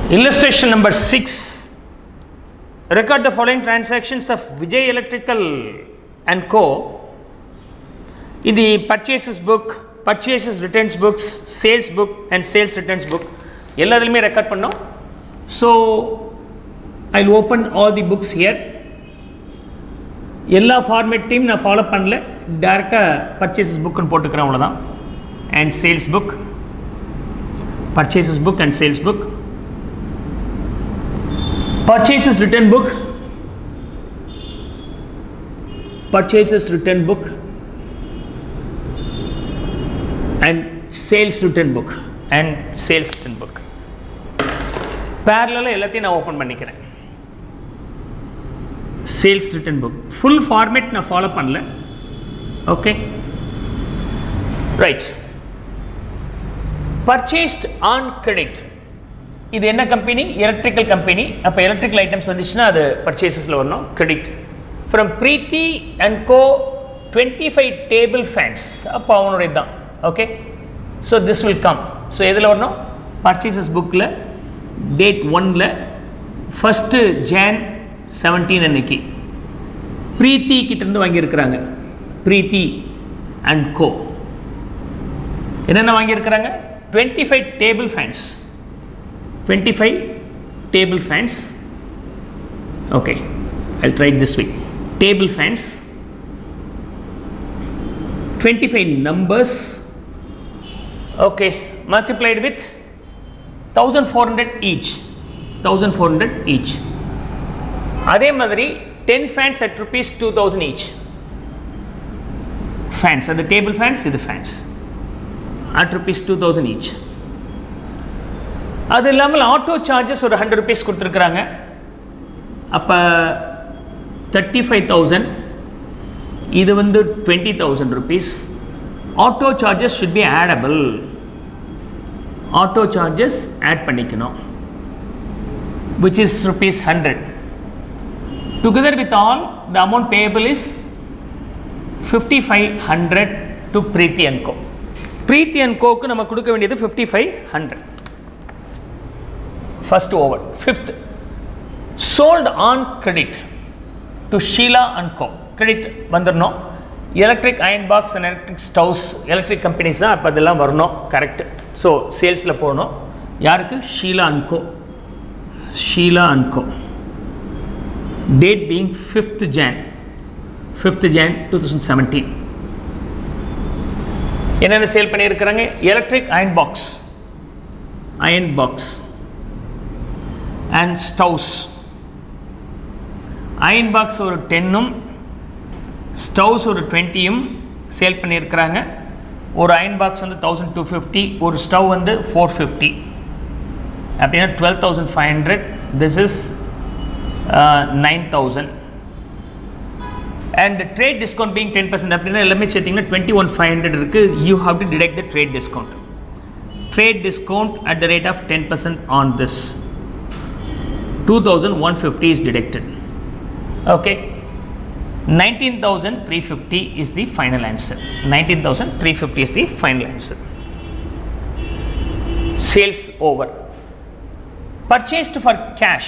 Illustration number 6. Record the following transactions of Vijay Electrical and Co. in the purchases book, purchases returns books, sales book and sales returns book. எல்லாத்துலையுமே record பண்ணோம் so I open all the books here எல்லா ஃபார்மேட்டையும் நான் follow பண்ணல டேரெக்டாக purchases புக்குன்னு போட்டுக்கிறேன் அவ்வளோதான் and sales book purchases book and sales book purchases return book purchases return book and sales return book and sales return book parallel எல்லாத்தையும் நான் ஓப்பன் பண்ணிக்கிறேன் sales return book full format நான் follow பண்ணல okay right purchased on credit இது என்ன company electrical company அப்போ electrical items வந்துச்சுன்னா அது பர்ச்சேசஸில் வரணும் credit from Preethi and co twenty five table fans அப்போ அவனுடைய தான் okay so this will come so எதில் வரணும் பர்ச்சேசஸ் புக்கில் டேட் ஒனில் ஃபஸ்ட்டு ஜான் செவன்டீன் அன்னைக்கு பிரீத்தி கிட்டேருந்து வாங்கியிருக்கிறாங்க பிரீத்தி அண்ட் கோ என்னென்ன வாங்கியிருக்கிறாங்க twenty five table fans twenty five table fans okay I try this week table fans twenty five numbers okay multiplied with thousand four hundred each thousand four hundred each அதே மாதிரி ten fans at rupees two thousand each fans அது table fans இது fans at rupees two thousand each அது இல்லாமல் auto charges ஒரு hundred rupees கொடுத்துருக்குறாங்க அப்போ thirty five thousand இது வந்து twenty thousand rupees auto charges should be addable auto charges add பண்ணிக்கணும் which is rupees hundred together with all the amount payable is fifty five hundred to Preethi and co Preethi and கோக்கு நம்ம கொடுக்க வேண்டியது fifty five hundred first over fifth sold on credit to Sheela and co credit வந்துடணும் electric iron box and electric stoves electric companies தான் அப்போ அதெல்லாம் வரணும் correct so சேல்ஸில் போகணும் யாருக்கு Sheela and co Sheela and go date being fifth Jan fifth Jan two thousand seventeen என்னென்ன sale பண்ணியிருக்கிறாங்க electric iron box iron box and stoves iron box ஒரு டென்னும் ஸ்டவ்ஸ் ஒரு டுவெண்ட்டியும் சேல் பண்ணியிருக்கிறாங்க ஒரு அயன் பாக்ஸ் வந்து தௌசண்ட் டூ ஃபிஃப்டி ஒரு ஸ்டவ் வந்து ஃபோர் ஃபிஃப்டி அப்படின்னா twelve thousand five hundred this is nine thousand and trade discount being ten percent அப்படின்னா எல்லாமே சேர்த்திங்கன்னா டுவெண்ட்டி ஒன் ஃபைவ் ஹண்ட்ரட் இருக்குது you have to deduct the trade discount trade discount at the rate of ten percent on this two thousand one fifty is deducted okay nineteen thousand three fifty is the final answer nineteen thousand three fifty is the final answer sales over purchased for cash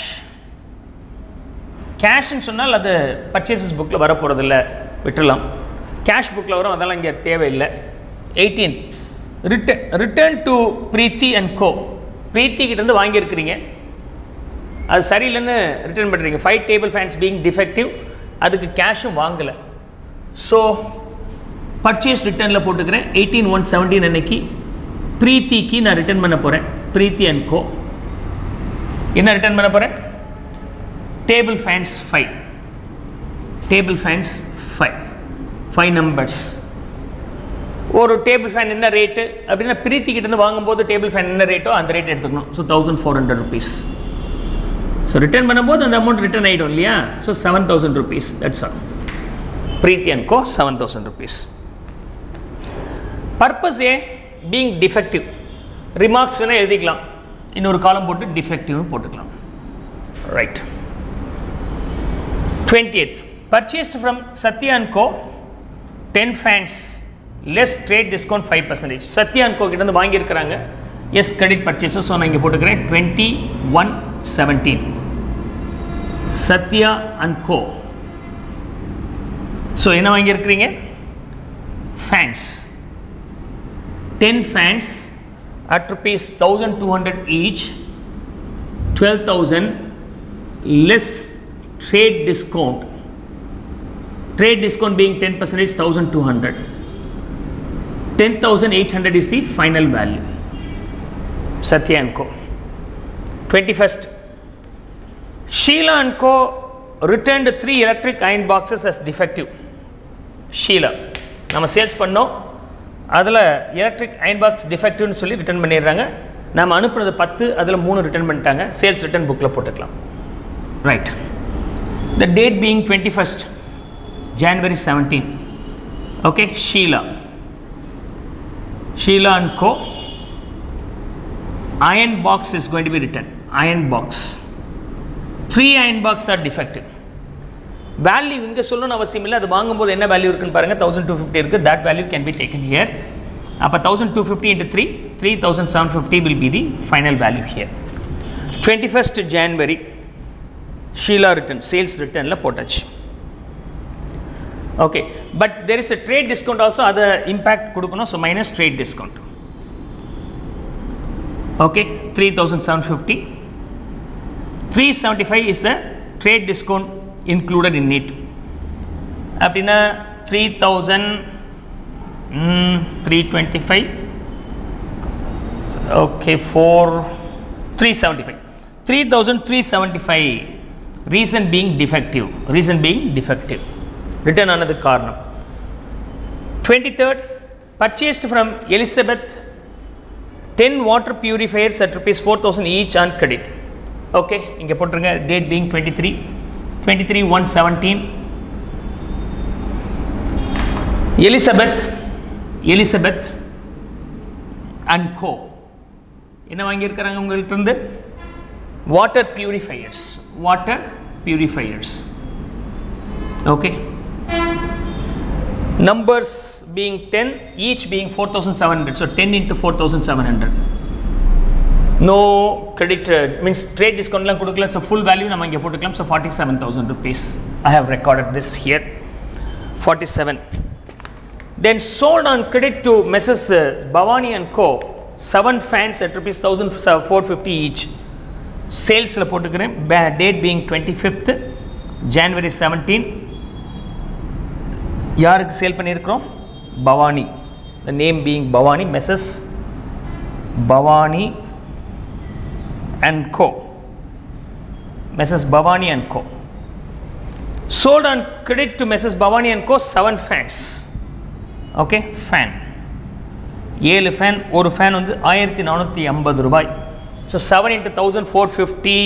கேஷ்னு சொன்னால் அது purchases புக்கில் வர போகிறதில்ல விட்டுடலாம் cash புக்கில் வரும் அதெல்லாம் இங்கே தேவையில்லை eighteen return return to Preethi and co Preethi கிட்டேருந்து வாங்கியிருக்கிறீங்க அது சரியில்லைன்னு ரிட்டர்ன் பண்ணுறீங்க five table fans being defective அதுக்கு கேஷும் வாங்கலை ஸோ பர்ச்சேஸ் ரிட்டர்னில் போட்டுக்கிறேன் எயிட்டீன் ஒன் செவன்டீன் அன்னைக்கு பிரீத்திக்கு நான் ரிட்டர்ன் பண்ண போகிறேன் பிரீத்தி அண்ட் கோ என்ன ரிட்டர்ன் பண்ண போகிறேன் table fans five table fans five five numbers ஒரு டேபிள் ஃபேன் என்ன ரேட்டு அப்படின்னா பிரீத்தி கிட்டேருந்து வாங்கும்போது டேபிள் ஃபேன் என்ன ரேட்டோ அந்த ரேட் எடுத்துக்கணும் so thousand four hundred rupees so return பண்ணும்போது அந்த அமௌண்ட் ரிட்டர்ன் ஆகிடும் இல்லையா so seven thousand rupees that's all Preethi and co seven thousand rupees purpose a being defective remarks வேணால் எழுதிக்கலாம் இன்னொரு காலம் போட்டு டிஃபெக்டிவ்னு போட்டுக்கலாம் right twentieth purchased from Sathya and co ten fans less trade discount five percentage Sathya and co கிட்டேருந்து வாங்கியிருக்கிறாங்க yes credit purchases so நான் இங்கே போட்டுக்கிறேன் twenty one seventeen Sathya and co so என்ன வாங்கியிருக்கிறீங்க fans ten fans at rupees thousand two hundred each twelve thousand less trade discount trade discount being 10 percentage 1200 10800 is the final value satya and co 21st sheila and co returned three electric iron boxes as defective Sheela நம்ம sales பண்ணோம் அதில் electric iron box டிஃபெக்டிவ்னு சொல்லி return பண்ணிடுறாங்க நம்ம அனுப்புனது பத்து அதில் மூணு return பண்ணிட்டாங்க சேல்ஸ் ரிட்டர்ன் புக்கில் போட்டுக்கலாம் right the date being twenty first January 17. Okay, Sheila. Sheila and Co. Iron box is going to be written. Iron box. Three iron boxes are defective. Value இங்கே சொல்லணும்னு அவசியம் இல்லை அது வாங்கும்போது என்ன வேல்யூ இருக்குன்னு பாருங்கள் தௌசண்ட் டூ ஃபிஃப்டி இருக்குது that value can be taken here அப்போ thousand two fifty into three three thousand seven fifty will be the final value here twenty first January Sheela return sales ரிட்டர்னில் போட்டாச்சு okay but there is a trade discount also other impact கொடுக்கணும் so minus trade discount okay 3750 375 is the trade discount included in it அப்படின்னா 3000 mm, 325 okay for 375 3375 reason being defective reason being defective return ஆனது காரணம் twenty third purchased from Elizabeth ten water purifiers at rupees four thousand each on credit okay இங்கே போட்டுருங்க date being twenty three twenty three one seventeen Elizabeth Elizabeth and co என்ன வாங்கியிருக்கிறாங்க உங்கள்கிட்ட இருந்து water purifiers water purifiers okay numbers being 10 each being 4700 so 10 into 4700 no credit uh, means trade discount லாம் கொடுக்கல so full value நம்ம இங்கே போட்டுக்கலாம் so 47000 rupees i have recorded this here 47 then sold on credit to mrs uh, bhavani and co 7 fans at rupees 1450 each சேல்ஸில் போட்டுக்கிறேன் date being twenty fifth January seventeen யாருக்கு sale பண்ணியிருக்கிறோம் Bhavani the name being Bhavani Mrs Bhavani and co Mrs Bhavani and co sold on credit to Mrs. Bhavani and Co. Seven fans okay fan ஏழு fan ஒரு fan வந்து ஆயிரத்தி நானூற்றி ஐம்பது ரூபாய் so seven into thousand four fifty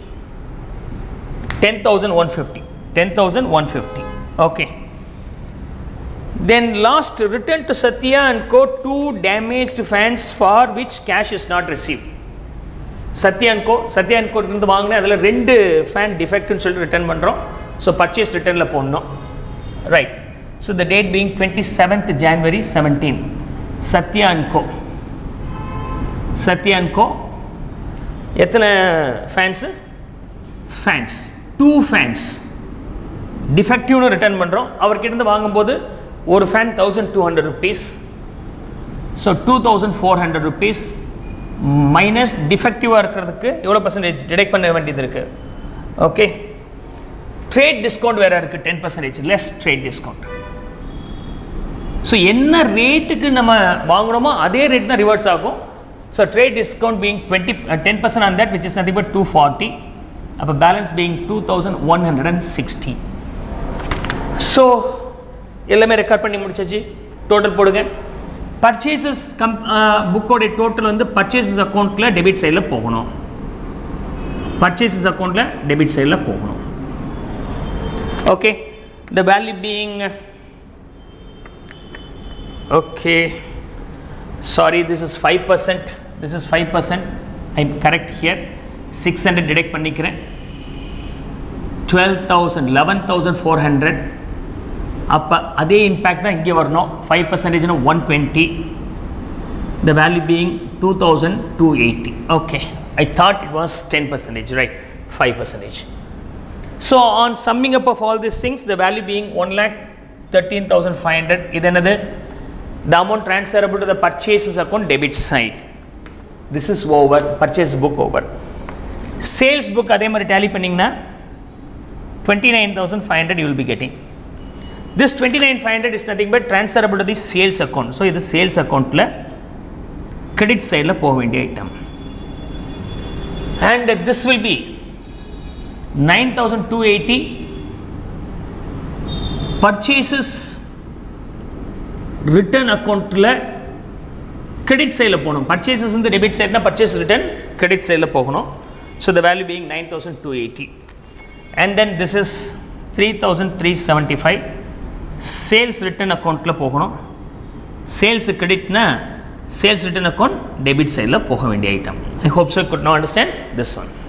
ten thousand one fifty ten thousand one fifty okay then last return to Satya and Co. two damaged fans for which cash is not received. Sathya and co Sathya and கோட் இருந்து வாங்கினேன் அதில் ரெண்டு fan டிஃபெக்ட்னு சொல்லிட்டு return பண்ணுறோம் so purchase ரிட்டர்னில் போடணும் right so the date being twenty seventh January seventeen Sathya and co Sathya and co எத்தனை ஃபேன்ஸு ஃபேன்ஸ் டூ ஃபேன்ஸ் டிஃபெக்டிவ்னு ரிட்டர்ன் பண்ணுறோம் அவர்கிட்ட வாங்கும்போது ஒரு fan thousand two hundred rupees so two thousand four hundred rupees minus டிஃபெக்டிவாக இருக்கிறதுக்கு எவ்வளோ பர்சன்டேஜ் டிடெக்ட் பண்ண வேண்டியது இருக்குது ஓகே ட்ரேட் டிஸ்கவுண்ட் வேறு இருக்குது ten percentage less trade discount so என்ன ரேட்டுக்கு நம்ம வாங்குறோமோ அதே ரேட் தான் ரிவர்ஸ் ஆகும் so trade discount being twenty ten percent on that which is nothing but two forty அப்போ balance being two thousand one hundred and sixty so எல்லாமே record பண்ணி முடிச்சாச்சு டோட்டல் போடுங்க பர்ச்சேசஸ் கம் புக்கோடைய டோட்டல் வந்து purchases அக்கௌண்ட்டில் debit சைடில் போகணும் பர்ச்சேசஸ் அக்கௌண்ட்டில் டெபிட் சைடில் போகணும் okay the value being okay sorry this is five percent this is five percent I correct here six hundred deduct பண்ணிக்கிறேன் twelve thousand eleven thousand four hundred அப்போ அதே இம்பேக்ட் தான் இங்கே வரணும் ஃபைவ் பர்சன்டேஜ்னு one twenty the value being 2280 okay I thought it was 10 percentage right 5 percentage so on summing up of all these things the value being 1 lakh 13500 இது என்னது the amount transferable to the purchases account debit side this is over purchase book over sales book அதே மாதிரி tally பண்ணிங்கன்னா 29500 you will be getting this 29500 is nothing but transferable to the sales account so இது sales accountல credit sideல போக வேண்டிய item and this will be 9280 purchases return அக்கௌண்ட்டில் credit சைடில் போகணும் purchases வந்து டெபிட் சைட்னா பர்ச்சேஸ் ரிட்டர்ன் கிரெடிட் சைடில் போகணும் so the value being nine thousand two eighty and then this is three thousand three seventy five sales return அக்கௌண்ட்டில் போகணும் sales கிரெடிட்னா சேல்ஸ் ரிட்டர்ன் அக்கௌண்ட் டெபிட் சைடில் போக வேண்டிய item I hope so good no understand this one